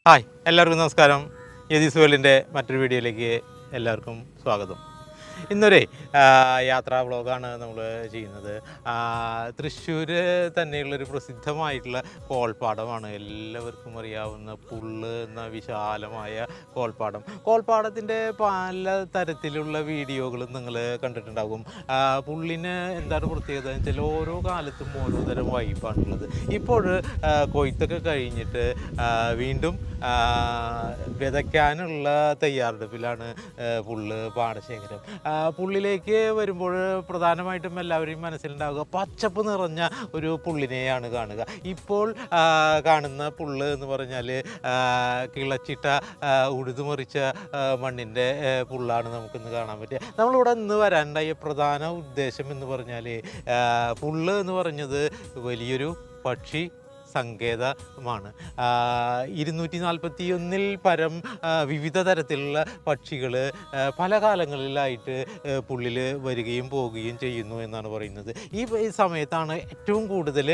Hi എല്ലാവർക്കും നമസ്കാരം യതീസ് വേൾഡിൻ്റെ മറ്റൊരു വീഡിയോയിലേക്ക് എല്ലാവർക്കും സ്വാഗതം ഇന്നൊരു യാത്രാ വ്ളോഗാണ് നമ്മൾ ചെയ്യുന്നത് തൃശ്ശൂർ തന്നെയുള്ളൊരു പ്രസിദ്ധമായിട്ടുള്ള കോൾപ്പാടമാണ് എല്ലാവർക്കും അറിയാവുന്ന പുള്ള് എന്ന വിശാലമായ കോൾപ്പാടം കോൾപ്പാടത്തിൻ്റെ പല തരത്തിലുള്ള വീഡിയോകളും നിങ്ങൾ കണ്ടിട്ടുണ്ടാകും ആ, പുള്ളിന് എന്താണ് പ്രത്യേകത എന്ന് വെച്ചാൽ ഓരോ കാലത്തും ഓരോ തരം വൈബാണുള്ളത് ഇപ്പോൾ ആ, കൊയ്ത്തൊക്കെ കഴിഞ്ഞിട്ട് ആ, വീണ്ടും ആ, വിതയ്ക്കാനുള്ള തയ്യാറെടുപ്പിലാണ് ആ, പുള്ള് പാടശേഖരം ആ, പുള്ളിലേക്ക് വരുമ്പോൾ പ്രധാനമായിട്ടും എല്ലാവരെയും മനസ്സിലുണ്ടാവുക പച്ചപ്പ് നിറഞ്ഞ ഒരു പുള്ളിനെയാണ് കാണുക ഇപ്പോൾ ആ, കാണുന്ന പുള്ള് എന്ന് പറഞ്ഞാൽ കിളച്ചിട്ട ആ, ഉഴുതുമറിച്ച ആ, മണ്ണിൻ്റെ ആ, പുള്ളാണ് നമുക്കിന്ന് കാണാൻ പറ്റുക നമ്മളിവിടെ ഇന്ന് വരാനുണ്ടായ പ്രധാന ഉദ്ദേശം എന്ന് പറഞ്ഞാൽ പുള്ള് എന്ന് പറഞ്ഞത് വലിയൊരു പക്ഷി സങ്കേതമാണ് ഇരുന്നൂറ്റി നാൽപ്പത്തി ഒന്നിൽ പരം ആ, വിവിധ തരത്തിലുള്ള പക്ഷികൾ പല കാലങ്ങളിലായിട്ട് പുള്ളിൽ വരികയും പോവുകയും ചെയ്യുന്നു എന്നാണ് പറയുന്നത് ഈ ഈ സമയത്താണ് ഏറ്റവും കൂടുതൽ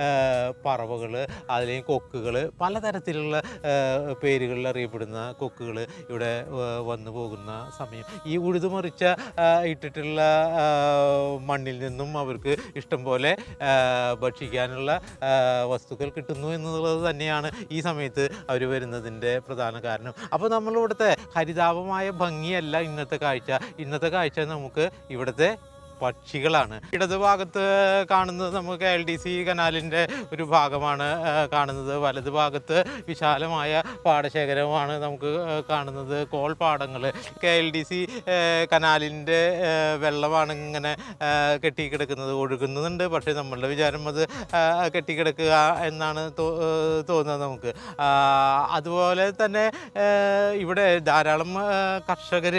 പറവകൾ അല്ലെങ്കിൽ കൊക്കുകൾ പലതരത്തിലുള്ള ആ, പേരുകളിൽ അറിയപ്പെടുന്ന കൊക്കുകൾ ഇവിടെ ആ, വന്നു പോകുന്ന സമയം ഈ ഉഴുതുമറിച്ച ആ, ഇട്ടിട്ടുള്ള ആ, മണ്ണിൽ നിന്നും അവർക്ക് ഇഷ്ടം പോലെ ആ, ഭക്ഷിക്കാനുള്ള ആ, വസ്തുക്കൾ കിട്ടുന്നു എന്നുള്ളത് തന്നെയാണ് ഈ സമയത്ത് അവർ വരുന്നതിൻ്റെ പ്രധാന കാരണം അപ്പോൾ നമ്മളിവിടുത്തെ ഹരിതാപമായ ഭംഗിയല്ല ഇന്നത്തെ കാഴ്ച ഇന്നത്തെ കാഴ്ച നമുക്ക് ഇവിടുത്തെ പക്ഷികളാണ് ഇടതുഭാഗത്ത് കാണുന്നത് നമുക്ക് എൽ ഡി സി കനാലിൻ്റെ ഒരു ഭാഗമാണ് ആ, കാണുന്നത് വലത് ഭാഗത്ത് വിശാലമായ പാടശേഖരമാണ് നമുക്ക് ആ, കാണുന്നത് കോൾ പാടങ്ങൾ കെ എൽ ഡി സി കനാലിൻ്റെ വെള്ളമാണ് ഇങ്ങനെ ആ, കെട്ടിക്കിടക്കുന്നത് ഒഴുകുന്നുണ്ട് പക്ഷേ നമ്മളുടെ വിചാരം അത് ആ, കെട്ടിക്കിടക്കുക എന്നാണ് തോ- ആ, തോന്നുന്നത് നമുക്ക് ആ, അതുപോലെ തന്നെ ആ, ഇവിടെ ധാരാളം കർഷകർ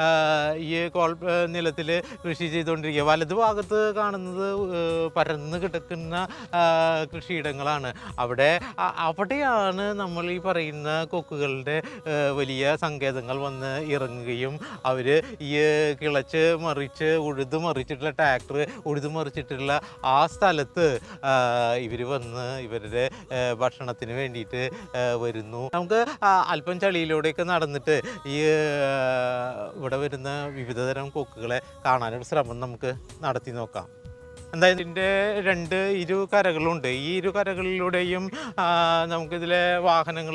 ഈ കോൾ നിലത്തിൽ കൃഷി ചെയ്തുകൊണ്ടിരിക്കുക വലതു ഭാഗത്ത് കാണുന്നത് ഏഹ്, പരന്ന് കിടക്കുന്ന ആ, കൃഷിയിടങ്ങളാണ് അവിടെ അ- അവിടെയാണ് നമ്മൾ ഈ പറയുന്ന കൊക്കുകളുടെ ഏഹ്, വലിയ സങ്കേതങ്ങൾ വന്ന് ഇറങ്ങുകയും അവർ ഈ കിളച്ച് മറിച്ച് ഉഴുതു മറിച്ചിട്ടുള്ള ട്രാക്ടർ ഉഴുതു മറിച്ചിട്ടുള്ള ആ സ്ഥലത്ത് ഇവർ വന്ന് ഇവരുടെ ഏഹ്, ഭക്ഷണത്തിന് വേണ്ടിയിട്ട് ഏഹ്, വരുന്നു നമുക്ക് ആ, അല്പം ചളിയിലൂടെയൊക്കെ നടന്നിട്ട് ഈ ഏഹ്, ഇവിടെ വരുന്ന വിവിധതരം കൊക്കുകളെ കാണാനൊരു ശ്രമം നമുക്ക് നടത്തി നോക്കാം എന്തായാലും ഇതിൻ്റെ രണ്ട് ഇരു കരകളുണ്ട് ഈ ഇരു കരകളിലൂടെയും ആ, നമുക്കിതിലെ വാഹനങ്ങൾ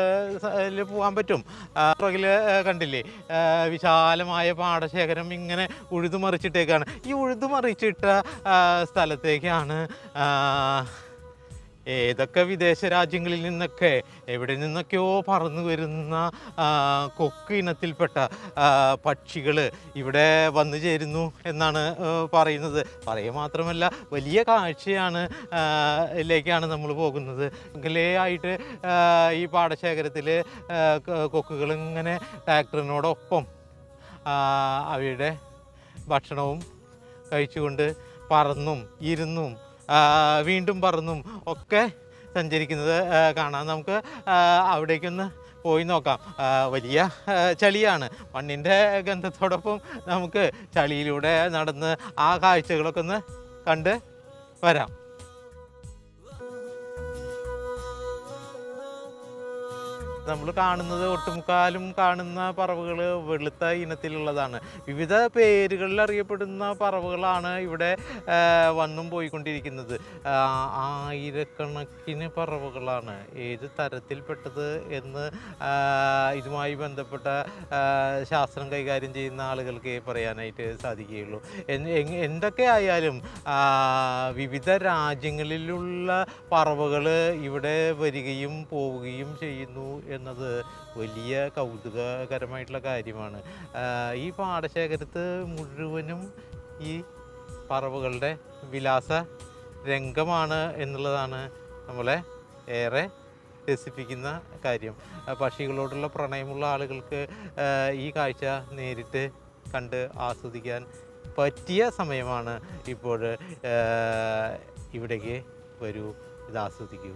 പോകാൻ പറ്റും ആ, പുറകില് ആ, കണ്ടില്ലേ ആ, വിശാലമായ പാടശേഖരം ഇങ്ങനെ ഉഴുതുമറിച്ചിട്ടേക്കാണ് ഈ ഉഴുതുമറിച്ചിട്ട ആ, സ്ഥലത്തേക്കാണ് ആ, ഏതൊക്കെ വിദേശ രാജ്യങ്ങളിൽ നിന്നൊക്കെ എവിടെ നിന്നൊക്കെയോ പറന്നു വരുന്ന ആ, കൊക്ക് ഇനത്തിൽപ്പെട്ട പക്ഷികൾ ഇവിടെ വന്നു ചേരുന്നു എന്നാണ് ആ, പറയുന്നത് പറയുക മാത്രമല്ല വലിയ കാഴ്ചയാണ് ആ, ലേക്കാണ് നമ്മൾ പോകുന്നത് എങ്കിലേ ആയിട്ട് ആ, ഈ പാടശേഖരത്തിൽ കൊക്കുകൾ ഇങ്ങനെ ട്രാക്ടറിനോടൊപ്പം ആ, അവയുടെ ഭക്ഷണവും കഴിച്ചുകൊണ്ട് പറന്നും ഇരുന്നും ആ, വീണ്ടും പറന്നും ഒക്കെ സഞ്ചരിക്കുന്നത് ആ, കാണാം നമുക്ക് ആ, അവിടേക്കൊന്ന് പോയി നോക്കാം ആ, വലിയ ആ, ചളിയാണ് മണ്ണിൻ്റെ ഗന്ധത്തോടൊപ്പം നമുക്ക് ചളിയിലൂടെ നടന്ന് ആ കാഴ്ചകളൊക്കെ ഒന്ന് കണ്ട് വരാം നമ്മൾ കാണുന്നത് ഒട്ടുമുക്കാലും കാണുന്ന പറവുകൾ വെളുത്ത ഇനത്തിലുള്ളതാണ് വിവിധ പേരുകളിൽ അറിയപ്പെടുന്ന പറവുകളാണ് ഇവിടെ ആ, വന്നും പോയിക്കൊണ്ടിരിക്കുന്നത് ആ, ആയിരക്കണക്കിന് പറവുകളാണ് ഏത് തരത്തിൽപ്പെട്ടത് എന്ന് ആ, ഇതുമായി ബന്ധപ്പെട്ട ആ, ശാസ്ത്രം കൈകാര്യം ചെയ്യുന്ന ആളുകൾക്ക് പറയാനായിട്ട് സാധിക്കുകയുള്ളൂ എന്ന് എങ് എന്തൊക്കെ ആയാലും ആ, വിവിധ രാജ്യങ്ങളിലുള്ള പറവകൾ ഇവിടെ വരികയും പോവുകയും ചെയ്യുന്നു എന്നത് വലിയ കൗതുകകരമായിട്ടുള്ള കാര്യമാണ് ആ, ഈ പാടശേഖരത്ത് മുഴുവനും ഈ പറവുകളുടെ വിലാസ രംഗമാണ് എന്നുള്ളതാണ് നമ്മളെ ഏറെ രസിപ്പിക്കുന്ന കാര്യം ആ, പക്ഷികളോടുള്ള പ്രണയമുള്ള ആളുകൾക്ക് ആ, ഈ കാഴ്ച നേരിട്ട് കണ്ട് ആസ്വദിക്കാൻ പറ്റിയ സമയമാണ് ഇപ്പോൾ ആ, ഇവിടേക്ക് വരൂ ഇത് ആസ്വദിക്കൂ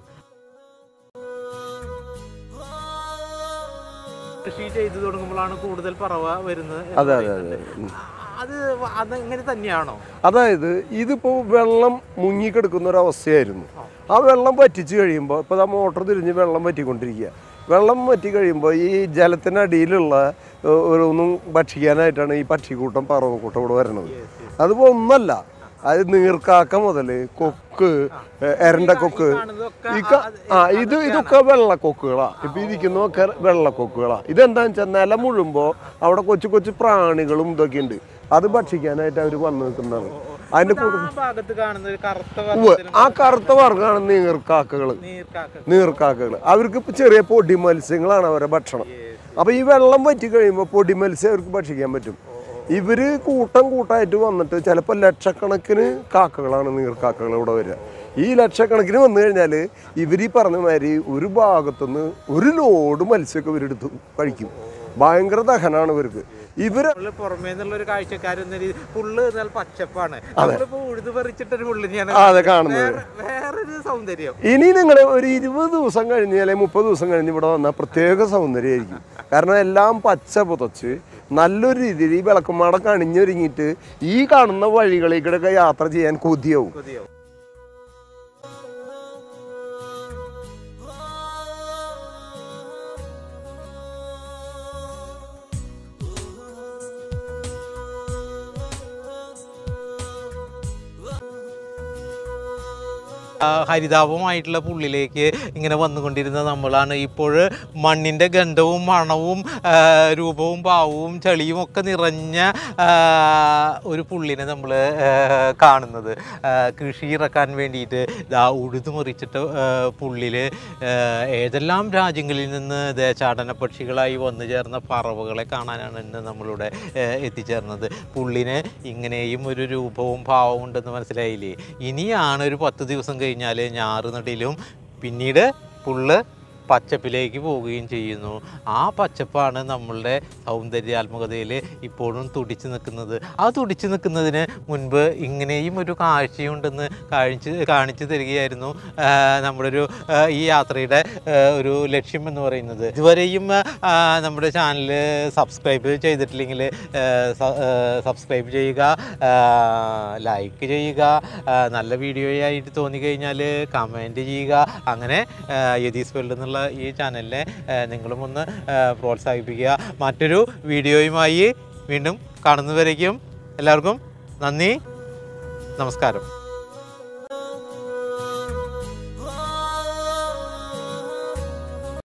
കൃഷി ചെയ്തു തുടങ്ങുമ്പോഴാണ് കൂടുതൽ പറവ വരുന്നത് എന്ന് അതെ അതെ പറയുന്നുണ്ട്. അതെ ഉം. അത് അത് ഇങ്ങനെ തന്നെയാണോ അതായത് ഇതിപ്പോൾ വെള്ളം മുങ്ങിക്കിടക്കുന്ന ഒരു അവസ്ഥയായിരുന്നു ആ. ആ വെള്ളം വറ്റിച്ച് കഴിയുമ്പോൾ ഇപ്പോൾ ആ മോട്ടർ തിരിഞ്ഞ് വെള്ളം വറ്റിക്കൊണ്ടിരിക്കുക വെള്ളം വറ്റി കഴിയുമ്പോൾ ഈ ജലത്തിനടിയിലുള്ള ഏഹ്, ഓരോന്നും ഭക്ഷിക്കാനായിട്ടാണ് ഈ പക്ഷിക്കൂട്ടം പറവക്കൂട്ടം ഇവിടെ വരുന്നത് അതിപ്പോൾ ഒന്നല്ല അത് നീർക്കാക്ക മുതൽ കൊക്ക് ഏഹ്, എരണ്ടക്കൊക്ക് ഈ ക- ആ ഇത് ഇതൊക്കെ വെള്ളക്കൊക്കുകളാ ഇപ്പൊ ഇരിക്കുന്നതൊക്കെ വെള്ളക്കൊക്കുകളാ ഇതെന്താന്ന് വെച്ചാൽ നില മുഴുമ്പോ അവിടെ കൊച്ചു കൊച്ചു പ്രാണികളും ഇതൊക്കെ ഉണ്ട് അത് ഭക്ഷിക്കാനായിട്ട് അവർ വന്നു നിൽക്കുന്നതാണ് അതിന്റെ കൂടെ ആ ഭാഗത്ത് കാണുന്ന ഒരു കറുത്ത ഉവ്വ്. വർണ്ണത്തിലുള്ള ആ കറുത്ത വർഗ്ഗമാണ് നീർക്കാക്കകൾ നീർക്കാക്ക നീർക്കാക്കകൾ അവർക്ക് ഇപ്പൊ ചെറിയ പൊടി മത്സ്യങ്ങളാണ് അവരുടെ ഭക്ഷണം അപ്പൊ ഈ വെള്ളം വറ്റി കഴിയുമ്പോൾ പൊടി മത്സ്യം അവർക്ക് ഭക്ഷിക്കാൻ പറ്റും ഇവര് കൂട്ടം കൂട്ടായിട്ട് വന്നിട്ട് ചിലപ്പോൾ ലക്ഷക്കണക്കിന് കാക്കകളാണ് നീർക്കാക്കകൾ ഇവിടെ വരിക ഈ ലക്ഷക്കണക്കിന് വന്നു കഴിഞ്ഞാൽ ഇവർ ഈ പറഞ്ഞ മാതിരി ഒരു ഭാഗത്തുനിന്ന് ഒരു ലോഡ് മത്സ്യമൊക്കെ ഇവരെടുത്ത് കഴിക്കും ഭയങ്കര ദഹനാണ് ഇവർക്ക് ഇവര് നമ്മള് പുറമേ നിന്നുള്ള ഒരു കാഴ്ചക്കാരെന്ന രീതി പുള്ള് എന്നാൽ പച്ചപ്പാണ് നമ്മളിപ്പോ ഉഴുത് പറിച്ചിട്ടൊരു പുള്ളിനെയാണ് ആ, അതെ കാണുന്നത് വേറെ- വേറൊരു സൗന്ദര്യം ഇനി നിങ്ങൾ ഒരു ഇരുപത് ദിവസം കഴിഞ്ഞ് അല്ലെങ്കിൽ മുപ്പത് ദിവസം കഴിഞ്ഞ് ഇവിടെ വന്നാൽ പ്രത്യേക സൗന്ദര്യമായിരിക്കും കാരണം എല്ലാം പച്ച പുതച്ച് നല്ലൊരു രീതിയിൽ ഈ വിളക്കുമാടൊക്കെ അണിഞ്ഞൊരുങ്ങിയിട്ട് ഈ കാണുന്ന വഴികളിലേക്കൊക്കെ യാത്ര ചെയ്യാൻ കൊതിയാവും കൊതിയോ ആ, ഹരിതാപമായിട്ടുള്ള പുള്ളിലേക്ക് ഇങ്ങനെ വന്നുകൊണ്ടിരുന്ന നമ്മളാണ് ഇപ്പോൾ മണ്ണിൻ്റെ ഗന്ധവും മണവും ആ, രൂപവും ഭാവവും ചളിയും ഒക്കെ നിറഞ്ഞ ആ, ഒരു പുള്ളിനെ നമ്മൾ കാണുന്നത് ആ, കൃഷി ഇറക്കാൻ വേണ്ടിയിട്ട് ഇതാ ഉഴുതുമറിച്ചിട്ട് പുള്ളിൽ ഏതെല്ലാം രാജ്യങ്ങളിൽ നിന്ന് ദേശാടന പക്ഷികളായി വന്നു ചേർന്ന പറവകളെ കാണാനാണ് ഇന്ന് നമ്മളിവിടെ ആ, എത്തിച്ചേർന്നത് പുള്ളിന് ഇങ്ങനെയും ഒരു രൂപവും ഭാവവും ഉണ്ടെന്ന് മനസ്സിലായില്ലേ ഇനിയാണ് ഒരു പത്ത് ദിവസം കഴിഞ്ഞാൽ ഞാറുനടിയിലും പിന്നീട് പുള്ള് പച്ചപ്പിലേക്ക് പോവുകയും ചെയ്യുന്നു ആ പച്ചപ്പാണ് നമ്മളുടെ സൗന്ദര്യാത്മകതയിൽ ഇപ്പോഴും തുടിച്ചു നിൽക്കുന്നത് ആ തുടിച്ചു നിൽക്കുന്നതിന് മുൻപ് ഇങ്ങനെയും ഒരു കാഴ്ചയുണ്ടെന്ന് കാണിച്ച് കാണിച്ചു തരികയായിരുന്നു ആ, നമ്മുടെ ഒരു ആ, ഈ യാത്രയുടെ ആ, ഒരു ലക്ഷ്യം എന്ന് പറയുന്നത് ഇതുവരെയും ആ, നമ്മുടെ ചാനൽ സബ്സ്ക്രൈബ് ചെയ്തിട്ടില്ലെങ്കിൽ സബ്സ്ക്രൈബ് ചെയ്യുക ലൈക്ക് ചെയ്യുക ആ, നല്ല വീഡിയോയായിട്ട് തോന്നിക്കഴിഞ്ഞാൽ കമൻറ്റ് ചെയ്യുക അങ്ങനെ ആ, യതീസ് വേൾഡ് എന്നുള്ള ഈ ചാനലിനെ ആ, നിങ്ങളും ഒന്ന് ആ, പ്രോത്സാഹിപ്പിക്കുക മറ്റൊരു വീഡിയോയുമായി വീണ്ടും കാണുന്നവരേക്കും എല്ലാവർക്കും നന്ദി നമസ്കാരം